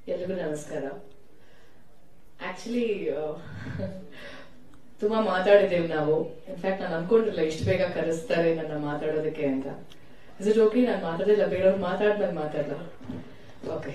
ಎಲ್ರಿಗೂ ನಮಸ್ಕಾರ ಆಕ್ಚುಲಿ ತುಂಬಾ ಮಾತಾಡಿದ್ದೇವೆ ನಾವು ಇನ್ಫ್ಯಾಕ್ಟ್ ನಾನು ಅನ್ಕೊಂಡಿರ್ಲಿಲ್ಲ ಇಷ್ಟು ಬೇಗ ಕರೆಸ್ತಾರೆ ನನ್ನ ಮಾತಾಡೋದಕ್ಕೆ ಅಂತ ಇಸ್ ಇಟ್ ಓಕೆ ನಾನು ಮಾತಾಡಿಲ್ಲ ಬೇರೆಯವ್ರು ಮಾತಾಡ್ಮೇಲೆ ಮಾತಾಡಲ್ಲ ಓಕೆ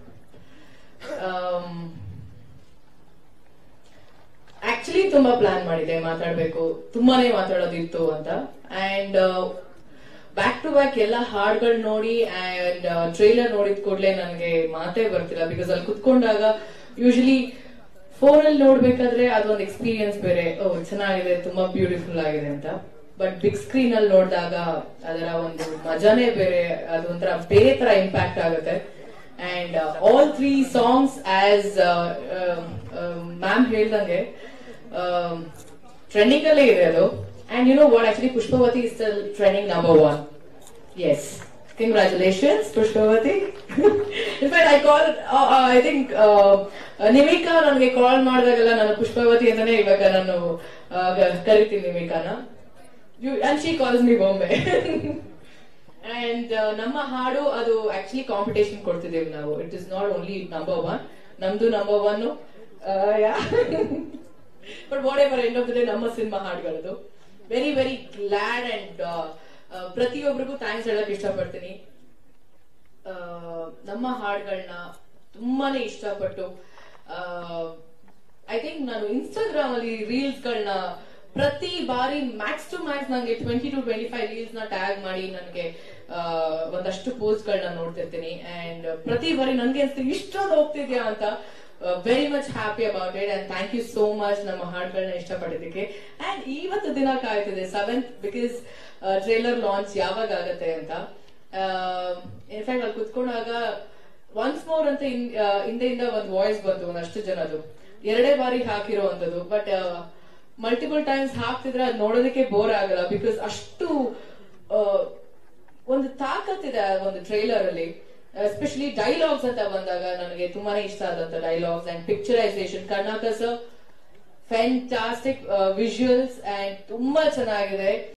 ಆಕ್ಚುಲಿ ತುಂಬಾ ಪ್ಲಾನ್ ಮಾಡಿದೆ ಮಾತಾಡ್ಬೇಕು ತುಂಬಾನೇ ಮಾತಾಡೋದಿತ್ತು ಅಂತ ಅಂಡ್ ಬ್ಯಾಕ್ ಟು ಬ್ಯಾಕ್ ಎಲ್ಲ ಹಾಡ್ಗಳು ನೋಡಿ ಅಂಡ್ ಟ್ರೈಲರ್ ನೋಡಿದ ಕೂಡಲೇ ನನಗೆ ಮಾತೇ ಬರ್ತಿಲ್ಲ ಬಿಕಾಸ್ ಅಲ್ಲಿ ಕುತ್ಕೊಂಡಾಗ ಯೂಶಲಿ ಫೋನ್ ಅಲ್ಲಿ ನೋಡ್ಬೇಕಾದ್ರೆ ಅದೊಂದು ಎಕ್ಸ್ಪೀರಿಯನ್ಸ್ ಬೇರೆ ಓ ಚೆನ್ನಾಗಿದೆ ತುಂಬಾ ಬ್ಯೂಟಿಫುಲ್ ಆಗಿದೆ ಅಂತ ಬಟ್ ಬಿಗ್ ಸ್ಕ್ರೀನ್ ಅಲ್ಲಿ ನೋಡಿದಾಗ ಅದರ ಒಂದು ಮಜಾನೇ ಬೇರೆ ಅದೊಂಥರ ಬೇರೆ ತರ ಇಂಪ್ಯಾಕ್ಟ್ ಆಗುತ್ತೆ and all three songs as ma'am ಹೇಳ್ದಂಗೆ ಟ್ರೆಂಡಿಂಗ್ ಅಲ್ಲೇ ಇದೆ ಅದು and you know what actually Pushpavati is trending number one yes congratulations Pushpavati in fact I call I think Nimika ನನಗೆ ಕಾಲ್ ಮಾಡಿದಾಗೆಲ್ಲ ನಾನು ಪುಷ್ಪವತಿ ಅಂತಾನೆ ಇವಾಗ ನಾನು ಕರಿತೀನಿ ನಿಮಿಕಾನ you and she calls me Bombay and ನಮ್ಮ ಹಾಡು ಅದು ಆಕ್ಚುಲಿ ಕಾಂಪಿಟೇಷನ್ ಕೊಡ್ತಿದ್ದೇವೆ ನಾವು it is not only number one ನಮ್ದು number one but what ever end of the day ನಮ್ಮ ಸಿನಿಮಾ ಹಾಡುಗಳದು ವೆರಿ ವೆರಿ ಗ್ಲಾಡ್ ಅಂಡ್ ಪ್ರತಿಯೊಬ್ಬರಿಗೂ ಥ್ಯಾಂಕ್ಸ್ ಹೇಳಕ್ ಇಷ್ಟಪಡ್ತೀನಿ ನಮ್ಮ ಹಾಡುಗಳನ್ನ ತುಂಬಾನೇ ಇಷ್ಟಪಟ್ಟು ಐ ಥಿಂಕ್ ನಾನು ಇನ್ಸ್ಟಾಗ್ರಾಮ್ ಅಲ್ಲಿ ರೀಲ್ಸ್ ಗಳನ್ನ ಪ್ರತಿ ಬಾರಿ ಮ್ಯಾಕ್ಸ್ ಟು ಮ್ಯಾಕ್ಸ್ ನಂಗೆ twenty to twenty five reels ನ ಟ್ಯಾಗ್ ಮಾಡಿ ನನಗೆ ಒಂದಷ್ಟು ಪೋಸ್ಟ್ ಗಳನ್ನ ನೋಡ್ತಿರ್ತೀನಿ ಅಂಡ್ ಪ್ರತಿ ಬಾರಿ ನನ್ಗೆ ಅನ್ಸ್ತೀನಿ ಇಷ್ಟೊಂದು ಹೋಗ್ತಿದ್ಯಾ ಅಂತ very much happy about it and thank you so much ನಮ್ಮ ಹಾಡುಗಳನ್ನ ಇಷ್ಟಪಟ್ಟಿದ್ದಕ್ಕೆ ಅಂಡ್ ಇವತ್ತು ದಿನ ಕಾಯ್ತಿದೆ ಸೆವೆಂತ್ ಬಿಕಾಸ್ ಟ್ರೇಲರ್ ಲಾಂಚ್ ಯಾವಾಗ ಆಗತ್ತೆ ಅಂತ ಇನ್ಫ್ಯಾಕ್ಟ್ ಅಲ್ಲಿ ಕುತ್ಕೊಂಡಾಗ ಒನ್ಸ್ ಮೋರ್ ಅಂತ ಹಿಂದೆಯಿಂದ ಒಂದು ವಾಯ್ಸ್ ಬಂತು ಒಂದಷ್ಟು ಜನದು ಎರಡೇ ಬಾರಿ ಹಾಕಿರುವಂತದ್ದು ಬಟ್ ಮಲ್ಟಿಪಲ್ ಟೈಮ್ಸ್ ಹಾಕ್ತಿದ್ರೆ ಅದು ನೋಡೋದಕ್ಕೆ ಬೋರ್ ಆಗಲ್ಲ ಬಿಕಾಸ್ ಅಷ್ಟು ಒಂದು ತಾಕತ್ತಿದೆ ಒಂದು ಟ್ರೈಲರ್ ಅಲ್ಲಿ ಎಸ್ಪೆಷಲಿ ಡೈಲಾಗ್ಸ್ ಅಂತ ಬಂದಾಗ ನನಗೆ ತುಂಬಾನೇ ಇಷ್ಟ ಆದಂತ dialogues and picturisation Karnataka sir fantastic visuals and ತುಂಬಾ ಚೆನ್ನಾಗಿದೆ